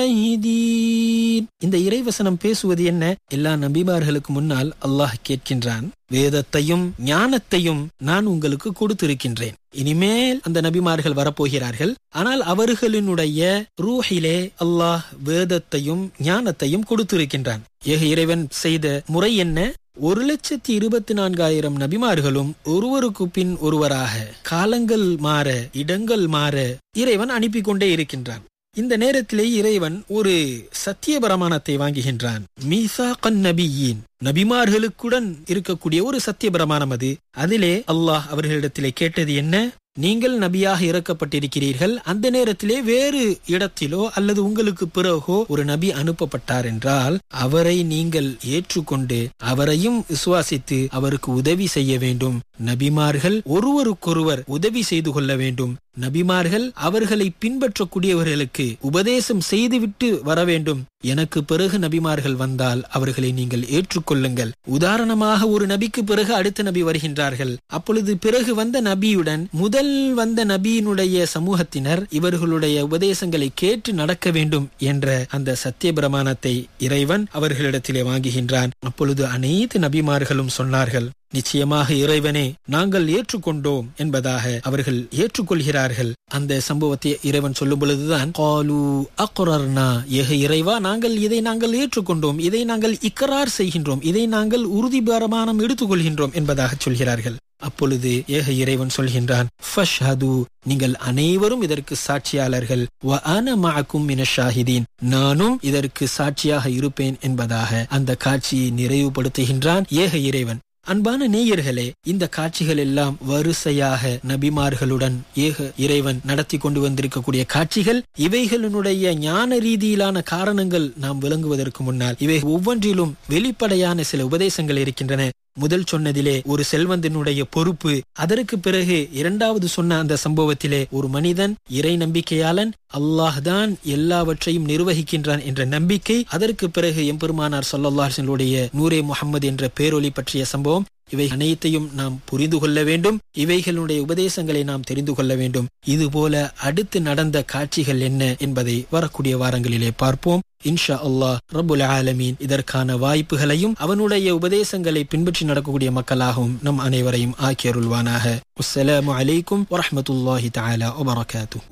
ஷாஹிதீன். இந்த இறைவசனம் பேசுவது என்ன எல்லா நபிமார்களுக்கு முன்னால் அல்லாஹ் கேட்கின்றான் வேதத்தையும் ஞானத்தையும் நான் உங்களுக்கு கொடுத்திருக்கின்றேன் இனிமேல் அந்த நபிமார்கள் வரப்போகிறார்கள் ஆனால் அவர்களினுடைய ரூஹிலே அல்லாஹ் வேதத்தையும் ஞானத்தையும் கொடுத்திருக்கின்றான் ஏக இறைவன் செய்த முறை என்ன ஒரு லட்சத்தி இருபத்தி நான்காயிரம் நபிமார்களும் ஒருவருக்கு பின் ஒருவராக காலங்கள் மாற இடங்கள் மாற இறைவன் அனுப்பி கொண்டே இருக்கின்றான் இந்த நேரத்திலே இறைவன் ஒரு சத்திய பிரமாணத்தை வாங்குகின்றான் மீசாகன் நபியின் நபிமார்களுக்குடன் இருக்கக்கூடிய ஒரு சத்திய பிரமாணம் அது அதிலே அல்லாஹ் அவர்களிடத்திலே கேட்டது என்ன நீங்கள் நபியாக இறக்கப்பட்டிருக்கிறீர்கள் அந்த நேரத்திலே வேறு இடத்திலோ அல்லது உங்களுக்கு பிறகோ ஒரு நபி அனுப்பப்பட்டார் என்றால் அவரை நீங்கள் ஏற்றுக்கொண்டு அவரையும் விசுவாசித்து அவருக்கு உதவி செய்ய வேண்டும் நபிமார்கள் ஒருவருக்கொருவர் உதவி செய்து கொள்ள வேண்டும் நபிமார்கள் அவர்களை பின்பற்றக்கூடியவர்களுக்கு உபதேசம் செய்துவிட்டு வர வேண்டும் எனக்கு பிறகு நபிமார்கள் வந்தால் அவர்களை நீங்கள் ஏற்றுக்கொள்ளுங்கள் உதாரணமாக ஒரு நபிக்கு பிறகு அடுத்த நபி வருகின்றார்கள் அப்பொழுது பிறகு வந்த நபியுடன் முதல் வந்த நபியினுடைய சமூகத்தினர் இவர்களுடைய உபதேசங்களை கேட்டு நடக்க வேண்டும் என்ற அந்த சத்திய பிரமாணத்தை இறைவன் அவர்களிடத்திலே வாங்குகின்றான் அப்பொழுது அனைத்து நபிமார்களும் சொன்னார்கள் நிச்சயமாக இறைவனே நாங்கள் ஏற்றுக்கொண்டோம் என்பதாக அவர்கள் ஏற்றுக்கொள்கிறார்கள் அந்த சம்பவத்தை இறைவன் சொல்லும் பொழுதுதான் காலு அக்குரர்னா ஏக இறைவா நாங்கள் இதை நாங்கள் ஏற்றுக்கொண்டோம் இதை நாங்கள் இக்கரார் செய்கின்றோம் இதை நாங்கள் உறுதி பிரமாணம் எடுத்துக்கொள்கின்றோம் என்பதாக சொல்கிறார்கள் அப்பொழுது ஏக இறைவன் சொல்கின்றான் ஃபஷ்ஹது நீங்கள் அனைவரும் இதற்கு சாட்சியாளர்கள் வ அன மஅக்கும் மின ஷாஹிதீன் நானும் இதற்கு சாட்சியாக இருப்பேன் என்பதாக அந்த காட்சியை நிறைவுபடுத்துகின்றான் ஏக இறைவன் அன்பான நேயர்களே இந்த காட்சிகள் எல்லாம் வரிசையாக நபிமார்களுடன் ஏக இறைவன் நடத்தி கொண்டு வந்திருக்கக்கூடிய காட்சிகள் இவைகளினுடைய ஞான ரீதியிலான காரணங்கள் நாம் விளங்குவதற்கு முன்னால் இவை ஒவ்வொன்றிலும் வெளிப்படையான சில உபதேசங்கள் இருக்கின்றன முதல் சொன்னதிலே ஒரு செல்வந்தனுடைய பொறுப்பு அதற்கு பிறகு இரண்டாவது சொன்ன அந்த சம்பவத்திலே ஒரு மனிதன் இறை நம்பிக்கையாளன் அல்லாஹ்தான் எல்லாவற்றையும் நிர்வகிக்கின்றான் என்ற நம்பிக்கை அதற்கு பிறகு எம்பெருமானார் சொல்லல்லாஹனுடைய நூரே முகமது என்ற பேரொலி பற்றிய சம்பவம் இவை அனைத்தையும் நாம் புரிந்து கொள்ள வேண்டும் இவைகளுடைய உபதேசங்களை நாம் தெரிந்து கொள்ள வேண்டும் இதுபோல அடுத்து நடந்த காட்சிகள் என்ன என்பதை வரக்கூடிய வாரங்களிலே பார்ப்போம் இன்ஷா அல்லாஹ் ரபுல் ஆலமீன் இதற்கான வாய்ப்புகளையும் அவனுடைய உபதேசங்களை பின்பற்றி நடக்கக்கூடிய மக்களாகவும் நம் அனைவரையும் ஆக்கியருள்வானாக அஸ்ஸலாமு அலைக்கும் வரஹ்மத்துல்லாஹி தஆலா வபரகாத்துஹு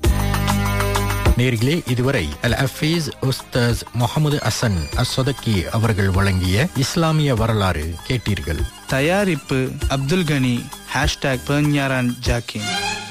நேர்களே இதுவரை அல் அஃபீஸ் உஸ்தாஸ் முகமது அசன் அஸ்வதக்கி அவர்கள் வழங்கிய இஸ்லாமிய வரலாறு கேட்டீர்கள் தயாரிப்பு அப்துல் கனி ஹேஷ்டாக் பெர்ஞாரான் ஜாக்கின்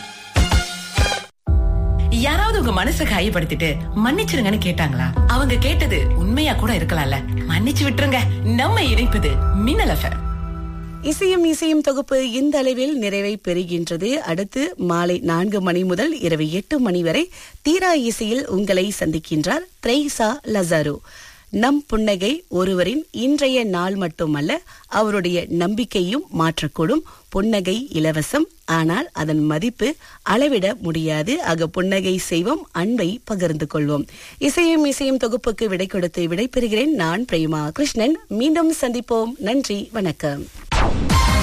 யாராவது உங்க மனசை காயப்படுத்திட்டு மன்னிச்சிருங்கன்னு கேட்டாங்களா அவங்க கேட்டது உண்மையா கூட இருக்கலாம்ல மன்னிச்சு விட்டுருங்க நம்ம இணைப்பது மின்னல் எஃப்எம் இசையும் இசையும் தொகுப்பு இந்த அளவில் நிறைவை பெறுகின்றது அடுத்து மாலை நான்கு மணி முதல் இரவு எட்டு மணி வரை தீரா இசையில் உங்களை சந்திக்கின்றார் த்ரைசா லசாரோ நம் புன்னகை ஒருவரின் இன்றைய நாள் மட்டுமல்ல அவருடைய நம்பிக்கையும் மாற்றக்கூடும் புன்னகை இலவசம் ஆனால் அதன் மதிப்பு அளவிட முடியாது ஆக புன்னகை செய்வோம் அன்பை பகிர்ந்து கொள்வோம் இசையும் இசையும் தொகுப்புக்கு விடை கொடுத்து விடைபெறுகிறேன் நான் பிரேமா கிருஷ்ணன் மீண்டும் சந்திப்போம் நன்றி வணக்கம்